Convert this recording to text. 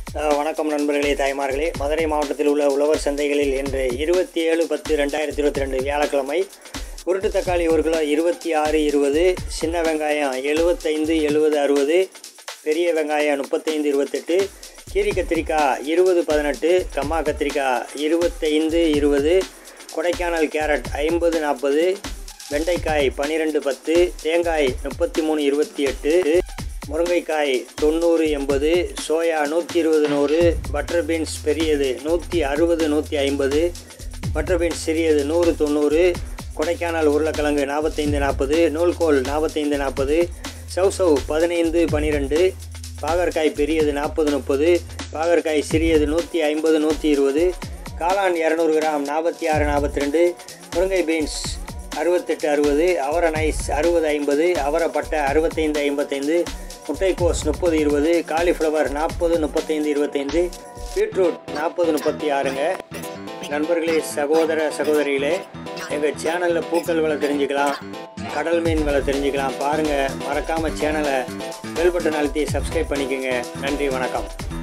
அஹ், வணக்கம் நண்பர்களே தாய்மார்களே மதுரை மாவட்டத்தில் உள்ள உழவர் சந்தைகளில் இன்று இருபத்தி ஏழு பத்து ரெண்டாயிரத்தி இருபத்தி ரெண்டு வியாழக்கிழமை உருட்டு தக்காளி ஒரு கிலோ இருபத்தி ஆறு இருபது சின்ன வெங்காயம் எழுபத்தைந்து எழுபது அறுபது பெரிய வெங்காயம் முப்பத்தைந்து இருபத்தெட்டு கீரி கத்திரிக்காய் இருபது பதினெட்டு கம்மா கத்திரிக்காய் இருபத்தைந்து இருபது கொடைக்கானல் கேரட் ஐம்பது நாற்பது வெண்டைக்காய் பன்னிரெண்டு பத்து தேங்காய் முப்பத்தி மூணு இருபத்தி எட்டு முருங்கைக்காய் தொண்ணூறு எண்பது சோயா நூற்றி இருபது நூறு பட்டர் பீன்ஸ் பெரியது நூற்றி அறுபது நூற்றி ஐம்பது பட்டர் பீன்ஸ் சிறியது நூறு தொண்ணூறு கொடைக்கானல் உருளைக்கிழங்கு நாற்பத்தைந்து நாற்பது நூல்கோல் நாற்பத்தைந்து நாற்பது சவ் சவ் பதினைந்து பன்னிரெண்டு பாகற்காய் பெரியது நாற்பது முப்பது பாகற்காய் சிறியது நூற்றி ஐம்பது நூற்றி இருபது காளான் இரநூறு கிராம் நாற்பத்தி ஆறு நாற்பத்தி ரெண்டு முருங்கை பீன்ஸ் அறுபத்தெட்டு அறுபது அவரை நைஸ் அறுபது ஐம்பது அவரை பட்டை அறுபத்தைந்து ஐம்பத்தைந்து முட்டைக்கோஸ் முப்பது இருபது காலிஃப்ளவர் நாற்பது முப்பத்தைந்து இருபத்தைந்து பீட்ரூட் நாற்பது முப்பத்தி ஆறுங்க நண்பர்களே சகோதர சகோதரிகளே எங்கள் சேனலில் பூக்கள் விலை தெரிஞ்சுக்கலாம் கடல் மீன் விலை தெரிஞ்சுக்கலாம் பாருங்கள் மறக்காமல் சேனலை பெல் பட்டன் அழுத்தி சப்ஸ்கிரைப் பண்ணிக்கோங்க நன்றி வணக்கம்